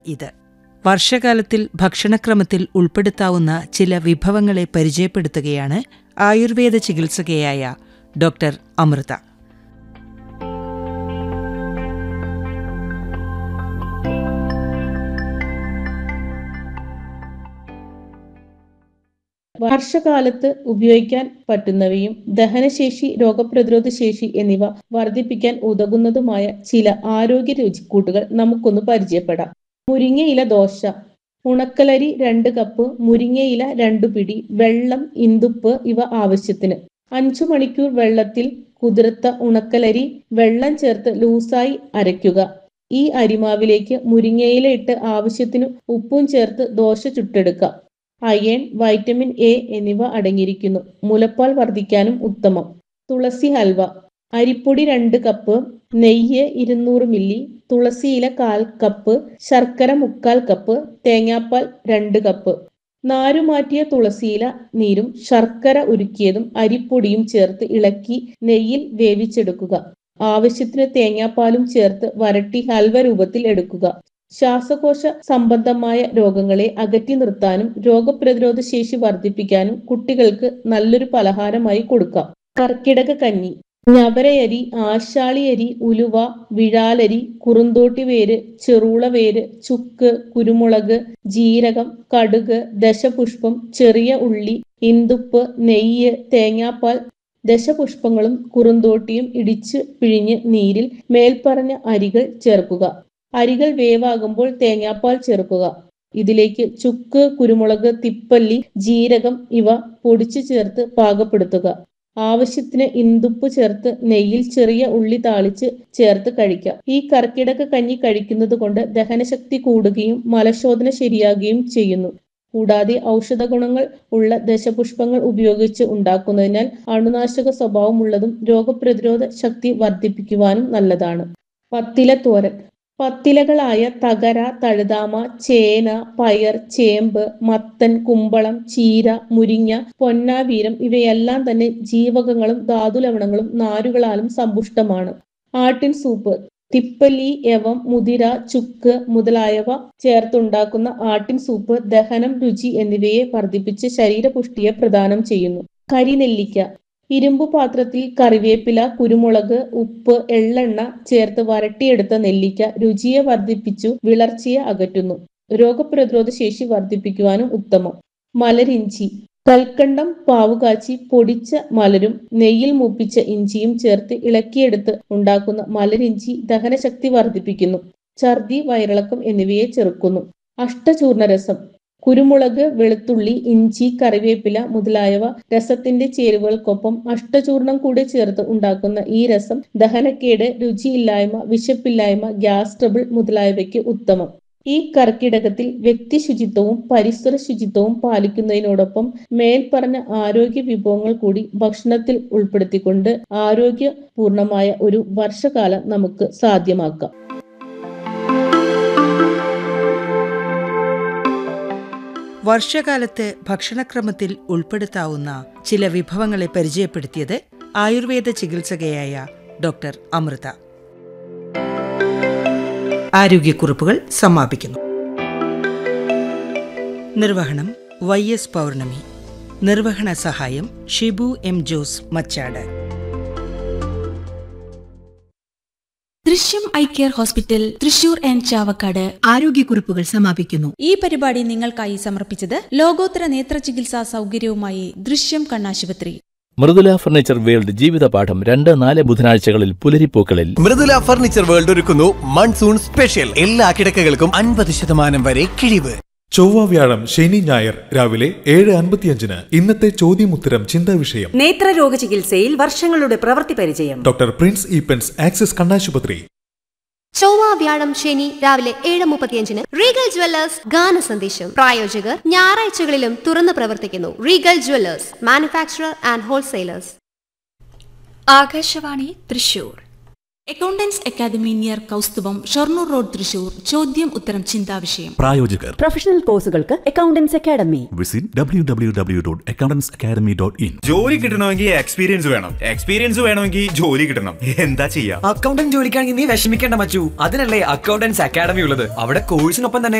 ഇത് വർഷകാലത്തിൽ ഭക്ഷണക്രമത്തിൽ ഉൾപ്പെടുത്താവുന്ന ചില വിഭവങ്ങളെ പരിചയപ്പെടുത്തുകയാണ് ആയുർവേദ ചികിത്സകയായ ഡോക്ടർ അമൃത വർഷകാലത്ത് ഉപയോഗിക്കാൻ പറ്റുന്നവയും ദഹനശേഷി രോഗപ്രതിരോധ ശേഷി എന്നിവ വർദ്ധിപ്പിക്കാൻ ഉതകുന്നതുമായ ചില ആരോഗ്യ രുചിക്കൂട്ടുകൾ നമുക്കൊന്ന് പരിചയപ്പെടാം മുരിങ്ങയില ദോശ ഉണക്കലരി രണ്ട് കപ്പ് മുരിങ്ങയില രണ്ടു പിടി വെള്ളം ഇന്തുപ്പ് ഇവ ആവശ്യത്തിന് അഞ്ചു മണിക്കൂർ വെള്ളത്തിൽ കുതിർത്ത ഉണക്കലരി വെള്ളം ചേർത്ത് ലൂസായി അരയ്ക്കുക ഈ അരിമാവിലേക്ക് മുരിങ്ങയില ഇട്ട് ആവശ്യത്തിന് ഉപ്പും ചേർത്ത് ദോശ ചുട്ടെടുക്കാം അയൺ വൈറ്റമിൻ എ എന്നിവ അടങ്ങിയിരിക്കുന്നു മുലപ്പാൽ വർദ്ധിക്കാനും ഉത്തമം തുളസി ഹൽവ അരിപ്പൊടി രണ്ട് കപ്പ് നെയ്യ് ഇരുന്നൂറ് മില്ലി തുളസിയില കാൽ കപ്പ് ശർക്കര മുക്കാൽ കപ്പ് തേങ്ങാപ്പാൽ രണ്ട് കപ്പ് നാരുമാറ്റിയ തുളസിയില നീരും ശർക്കര ഉരുക്കിയതും അരിപ്പൊടിയും ചേർത്ത് ഇളക്കി നെയ്യിൽ വേവിച്ചെടുക്കുക ആവശ്യത്തിന് തേങ്ങാപ്പാലും ചേർത്ത് വരട്ടി ഹൽവ രൂപത്തിൽ എടുക്കുക ശ്വാസകോശ സംബന്ധമായ രോഗങ്ങളെ അകറ്റി നിർത്താനും രോഗപ്രതിരോധ ശേഷി വർദ്ധിപ്പിക്കാനും കുട്ടികൾക്ക് നല്ലൊരു പലഹാരമായി കൊടുക്കാം കർക്കിടക കഞ്ഞി ഞവരയരി ആശാളിയരി ഉലുവ വിഴാലരി കുറുന്തോട്ടി വേര് ചെറുള വേര് ചുക്ക് കുരുമുളക് ജീരകം കടുക് ദശപുഷ്പം ചെറിയ ഉള്ളി ഇന്തുപ്പ് നെയ്യ് തേങ്ങാപ്പാൽ ദശപുഷ്പങ്ങളും കുറുന്തോട്ടിയും ഇടിച്ച് പിഴിഞ്ഞ് നീരിൽ മേൽപ്പറഞ്ഞ അരികൾ ചേർക്കുക അരികൾ വേവാകുമ്പോൾ തേങ്ങാപ്പാൽ ചേർക്കുക ഇതിലേക്ക് ചുക്ക് കുരുമുളക് തിപ്പല്ലി ജീരകം ഇവ പൊടിച്ചു ചേർത്ത് പാകപ്പെടുത്തുക ആവശ്യത്തിന് ഇന്തുപ്പ് ചേർത്ത് നെയ്യിൽ ചെറിയ ഉള്ളി താളിച്ച് ചേർത്ത് കഴിക്കാം ഈ കർക്കിടക കഞ്ഞി കഴിക്കുന്നത് കൊണ്ട് ദഹനശക്തി കൂടുകയും മലശോധന ശരിയാകുകയും ചെയ്യുന്നു കൂടാതെ ഔഷധ ഗുണങ്ങൾ ഉള്ള ദശപുഷ്പങ്ങൾ ഉപയോഗിച്ച് ഉണ്ടാക്കുന്നതിനാൽ അണുനാശക സ്വഭാവമുള്ളതും രോഗപ്രതിരോധ ശക്തി വർദ്ധിപ്പിക്കുവാനും നല്ലതാണ് പത്തില തോരൻ പത്തിലകളായ തകര തഴുതാമ ചേന പയർ ചേമ്പ് മത്തൻ കുമ്പളം ചീര മുരിങ്ങ പൊന്നാവീരം ഇവയെല്ലാം തന്നെ ജീവകങ്ങളും ധാതുലവണങ്ങളും നാരുകളാലും സമ്പുഷ്ടമാണ് ആട്ടിൻ സൂപ്പ് തിപ്പല്ലി യവം മുതിര ചുക്ക് മുതലായവ ചേർത്തുണ്ടാക്കുന്ന ആട്ടിൻ സൂപ്പ് ദഹനം രുചി എന്നിവയെ വർദ്ധിപ്പിച്ച് ശരീരപുഷ്ടിയെ പ്രദാനം ചെയ്യുന്നു കരിനെല്ലിക്ക ഇരുമ്പു പാത്രത്തിൽ കറിവേപ്പില കുരുമുളക് ഉപ്പ് എള്ളെണ്ണ ചേർത്ത് വരട്ടിയെടുത്ത നെല്ലിക്ക രുചിയെ വർദ്ധിപ്പിച്ചു വിളർച്ചയെ അകറ്റുന്നു രോഗപ്രതിരോധ ശേഷി വർദ്ധിപ്പിക്കുവാനും ഉത്തമം മലരിഞ്ചി കൽക്കണ്ടം പാവുകാച്ചി പൊടിച്ച മലരും നെയ്യിൽ മൂപ്പിച്ച ഇഞ്ചിയും ചേർത്ത് ഇളക്കിയെടുത്ത് ഉണ്ടാക്കുന്ന മലരിഞ്ചി ദഹനശക്തി വർദ്ധിപ്പിക്കുന്നു ഛർദി വയറിളക്കം എന്നിവയെ ചെറുക്കുന്നു അഷ്ടചൂർണരസം കുരുമുളക് വെളുത്തുള്ളി ഇഞ്ചി കറിവേപ്പില മുതലായവ രസത്തിന്റെ ചേരുവകൾക്കൊപ്പം അഷ്ടചൂർണം കൂടി ചേർത്ത് ഉണ്ടാക്കുന്ന ഈ രസം ദഹനക്കേട് രുചിയില്ലായ്മ വിശപ്പില്ലായ്മ ഗ്യാസ് ട്രബിൾ മുതലായവയ്ക്ക് ഉത്തമം ഈ കർക്കിടകത്തിൽ വ്യക്തി ശുചിത്വവും പരിസര ശുചിത്വവും പാലിക്കുന്നതിനോടൊപ്പം മേൽപ്പറഞ്ഞ ആരോഗ്യ വിഭവങ്ങൾ കൂടി ഭക്ഷണത്തിൽ ഉൾപ്പെടുത്തിക്കൊണ്ട് ആരോഗ്യപൂർണമായ ഒരു വർഷകാലം നമുക്ക് സാധ്യമാക്കാം വർഷകാലത്ത് ഭക്ഷണക്രമത്തിൽ ഉൾപ്പെടുത്താവുന്ന ചില വിഭവങ്ങളെ പരിചയപ്പെടുത്തിയത് ആയുർവേദ ചികിത്സകയായ ഡോക്ടർ അമൃത ആരോഗ്യക്കുറിപ്പുകൾ സമാപിക്കുന്നു നിർവഹണം വൈ എസ് പൗർണമി നിർവഹണ സഹായം Shibu M Jose Machad Drishyam eye care hospital Thrissur and Chavakkad ആരോഗ്യക്കുറിപ്പുകൾ സമാപിക്കുന്നു ഈ പരിപാടി നിങ്ങൾക്കായി സമർപ്പിച്ചത് ലോകോത്തര നേത്ര ചികിത്സാ സൗകര്യവുമായി ദൃശ്യം കണ്ണാശുപത്രി മൃദുല ഫർണിച്ചർ വേൾഡ് ജീവിതപാഠം രണ്ട് നാല് ബുധനാഴ്ചകളിൽ പുലരിപ്പൂക്കളിൽ മൃദുല ഫർണിച്ചർ വേൾഡ് ഒരുക്കുന്നു മൺസൂൺ സ്പെഷ്യൽ എല്ലാ കിടക്കകൾക്കും അൻപത് ശതമാനം വരെ കിഴിവ് ചൊവ്വ വ്യാഴം ശനി ഞായർ രാവിലെ ഏഴ് അൻപത്തിയഞ്ചിന് ഇന്നത്തെ ചോദ്യമുത്തരം ചിന്താ വിഷയം നേത്രരോഗ ചികിത്സയിൽ വർഷങ്ങളുടെ പ്രവൃത്തി പരിചയം ഡോക്ടർ പ്രിൻസ് ഈപ്പൻസ് ആക്സിസ് കണ്ണാശുപത്രി ചൊവ്വ വ്യാഴം ശനി രാവിലെ ഏഴ് മുപ്പത്തിയഞ്ചിന് റീഗൽ ജ്വല്ലേഴ്സ് ഗാന സന്ദേശം പ്രായോജകർ ഞായറാഴ്ചകളിലും തുറന്നു പ്രവർത്തിക്കുന്നു regal jewellers manufacturer and wholesalers Akashvani Thrissur accountants academy near Kausthubham Shoranur road Thrissur ചോദ്യം ഉത്തരം ചിന്താവിഷയം പ്രായോജകർ പ്രൊഫഷണൽ കോഴ്സുകൾക്ക് accountants academy visit W W W dot accountants academy dot in ജോലി കിട്ടണമെങ്കിൽ എക്സ്പീരിയൻസ് വേണം എക്സ്പീരിയൻസ് വേണമെങ്കിൽ ജോലി കിട്ടണം എന്താ ചെയ്യാ അക്കൗണ്ടന്റ് ജോലിക്കാണെങ്കിൽ നീ വിഷമിക്കേണ്ട മച്ചു അതിനല്ലേ അക്കൗണ്ടൻസ് അക്കാദമി ഉള്ളത് അവിടെ കോഴ്സിനൊപ്പം തന്നെ